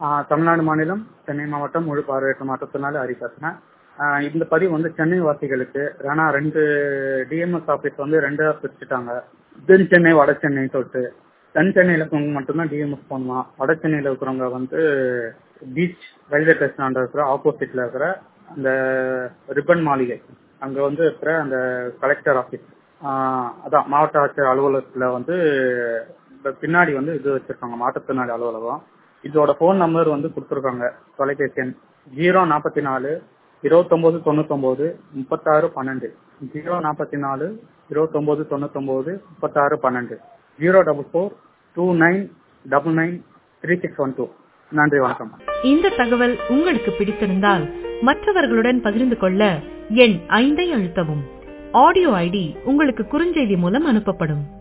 ஆஹ் தமிழ்நாடு மாநிலம் சென்னை மாவட்டம் முழு பார்வையற்ற மாற்றத்தினால ஹரி பேசுறேன் ஆஹ் இந்த பதிவு வந்து சென்னை வாசிகளுக்கு ஏன்னா ரெண்டு டிஎம்எஸ் ஆபீஸ் வந்து ரெண்டா பிரிச்சுட்டாங்க தென் சென்னை வட சென்னை சொல்லிட்டு தென் சென்னையில இருக்கவங்க மட்டும்தான் டிஎம்எஸ் போடலாம் வட சென்னையில இருக்கிறவங்க வந்து பீச் ரயில்வே ஸ்டேஷன் இருக்கிற ஆப்போசிட்ல இருக்கிற அந்த ரிப்பன் மாளிகை அங்க வந்து இருக்கிற அந்த கலெக்டர் ஆபீஸ் அதான் மாவட்ட ஆட்சியர் அலுவலகத்துல வந்து இந்த பின்னாடி வந்து இது வச்சிருக்காங்க மாற்றுத்திறனாளி அலுவலகம் இதோட ஃபோன் நம்பர் வந்து கொடுத்துருக்காங்க தொலைபேசி எண் ஜீரோ நாற்பத்தி நாலு இருபத்தொன்பது தொண்ணூத்தொன்பது முப்பத்தாறு பன்னெண்டு ஜீரோ நாற்பத்தி நாலு இருபத்தொன்பது தொண்ணூத்தொன்பது முப்பத்தாறு பன்னெண்டு zero double four two nine double nine three six one two நன்றி வணக்கம் இந்த தகவல் உங்களுக்கு பிடித்திருந்தால் மற்றவர்களுடன் பகிர்ந்து கொள்ள எண் ஐந்தை அழுத்தவும் ஆடியோ ஐடி உங்களுக்கு குறுஞ்செய்தி மூலம் அனுப்பப்படும்